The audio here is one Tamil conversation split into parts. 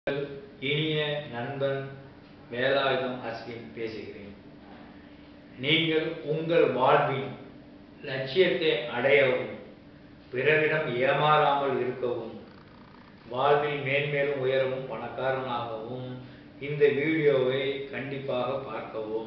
இனிய நண்பன் வேலாயுதம் அஸ்வின் பேசுகிறேன் நீங்கள் உங்கள் வாழ்வின் லட்சியத்தை அடையவும் பிறரிடம் ஏமாறாமல் இருக்கவும் வாழ்வில் மேன்மேலும் உயரவும் பணக்காரனாகவும் இந்த வீடியோவை கண்டிப்பாக பார்க்கவும்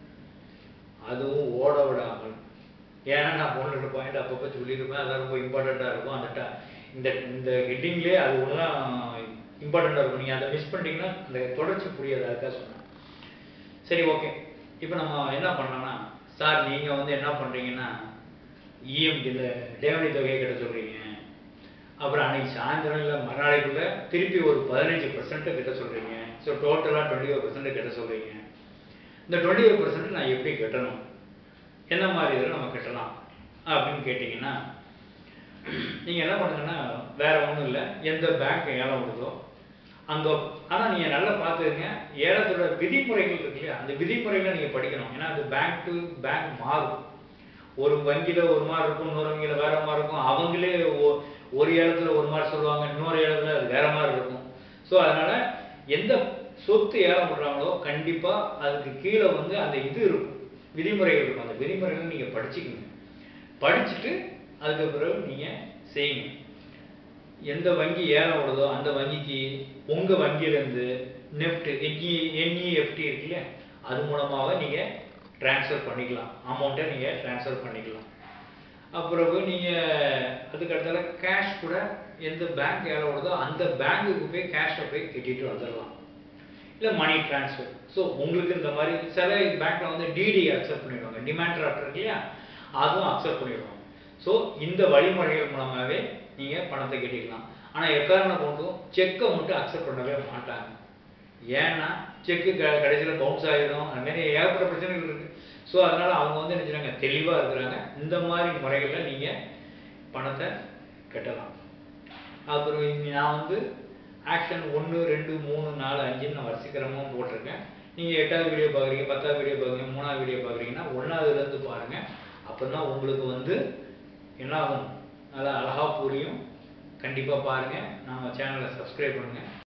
அதுவும் ஓட விடாமல் ஏன்னா நான் ஒன்று ரெண்டு பாயிண்ட் அப்பப்போ சொல்லியிருப்பேன் அதெல்லாம் ரொம்ப இம்பார்ட்டண்ட்டாக இருக்கும் அந்த ட- இந்த இந்த ஹெட்டிங்லேயே அது ஒன்று தான் இம்பார்ட்டண்ட்டாக இருக்கும் நீங்கள் அதை மிஸ் பண்ணிட்டீங்கன்னா அந்த தொடர்ச்சி புரியாது அதுக்காக சொன்னேன் சரி ஓகே இப்போ நம்ம என்ன பண்ணலாம்னா சார் நீங்கள் வந்து என்ன பண்ணுறீங்கன்னா இஎம் இந்த தேவனை தொகையை கட்ட சொல்கிறீங்க அப்புறம் அன்னைக்கு சாயந்தரம் இல்லை மறுநாளைக்குள்ள திருப்பி ஒரு பதினஞ்சு பர்சன்ட் கட்ட சொல்கிறீங்க ஸோ டோட்டலாக டுவெண்ட்டி ஃபைவ் பர்சன்ட் கட்ட சொல்கிறீங்க இந்த டுவெண்ட்டி ஃபைவ் பர்சன்ட் நான் எப்படி கட்டணும் என்ன மாதிரி இதில் நம்ம கட்டலாம் அப்படின்னு கேட்டிங்கன்னா நீங்கள் என்ன பண்ணுங்கன்னா வேற ஒன்றும் இல்லை எந்த பேங்க் ஏலம் விடுதோ அங்கே ஆனால் நீங்கள் நல்லா பார்த்துக்கங்க ஏலத்தோட விதிமுறைகள் இருக்கு இல்லையா அந்த விதிமுறைகளை நீங்கள் படிக்கணும் ஏன்னா அது பேங்க் டு பேங்க் மாறும் ஒரு வங்கியில் ஒரு மாதிரி இருக்கும் இன்னொரு வங்கியில் வேற மாதிரி இருக்கும் அவங்களே ஒ- ஒரு ஏலத்தில் ஒரு மாதிரி சொல்லுவாங்க இன்னொரு ஏலத்தில் அது வேற மாதிரி இருக்கும் ஸோ அதனால எந்த சொத்து ஏலம் விடுறாங்களோ கண்டிப்பாக அதுக்கு கீழே வந்து அந்த இது இருக்கும் விதிமுறைகள் இருக்கும் அந்த விதிமுறைகளை நீங்கள் படிச்சுக்கங்க படிச்சுட்டு அதுக்கு பிறகு நீங்கள் செய்யுங்க எந்த வங்கி ஏலம் விடுதோ அந்த வங்கிக்கு உங்கள் வங்கியிலேருந்து நெஃப்ட் என்இ என்இஎஃப்டி இருக்கு இல்லையா அது மூலமாக நீங்கள் ட்ரான்ஸ்ஃபர் பண்ணிக்கலாம் அமௌண்ட்டை நீங்கள் ட்ரான்ஸ்ஃபர் பண்ணிக்கலாம் அப்புறம் நீங்கள் அதுக்கு அடுத்தால கேஷ் கூட எந்த பேங்க் ஏலம் விடுதோ அந்த பேங்க்குக்கு போய் கேஷை போய் கட்டிட்டு வந்துடலாம் இல்லை மணி ட்ரான்ஸ்ஃபர் ஸோ உங்களுக்கு இந்த மாதிரி சில பேங்க்ல வந்து டிடி அக்செப்ட் பண்ணிடுவாங்க டிமாண்ட் டிராஃப்ட் இருக்கு இல்லையா அதுவும் அக்செப்ட் பண்ணிடுவாங்க ஸோ இந்த வழிமுறைகள் மூலமாகவே நீங்கள் பணத்தை கட்டிக்கலாம் ஆனால் எக்காரணம் கொண்டும் செக்கை மட்டும் அக்செப்ட் பண்ணவே மாட்டாங்க ஏன்னா செக்கு க கடைசியில் பவுன்ஸ் ஆகிடும் அது மாதிரி ஏகப்பட்ட பிரச்சனைகள் இருக்குது ஸோ அதனால அவங்க வந்து என்ன செய்றாங்க தெளிவாக இருக்கிறாங்க இந்த மாதிரி முறைகளில் நீங்கள் பணத்தை கட்டலாம் அப்புறம் இங்க நான் வந்து ஆக்ஷன் ஒன்று ரெண்டு மூணு நாலு அஞ்சுன்னு நான் வரிசைக்கிரமும் போட்டிருக்கேன் நீங்கள் எட்டாவது வீடியோ பார்க்குறீங்க பத்தாவது வீடியோ பார்க்குறீங்க மூணாவது வீடியோ பார்க்குறீங்கன்னா ஒன்றாவதுலேருந்து பாருங்கள் அப்போ தான் உங்களுக்கு வந்து என்ன ஆகும் நல்லா அழகாக புரியும் கண்டிப்பாக பாருங்கள் நம்ம சேனலை சப்ஸ்கிரைப் பண்ணுங்கள்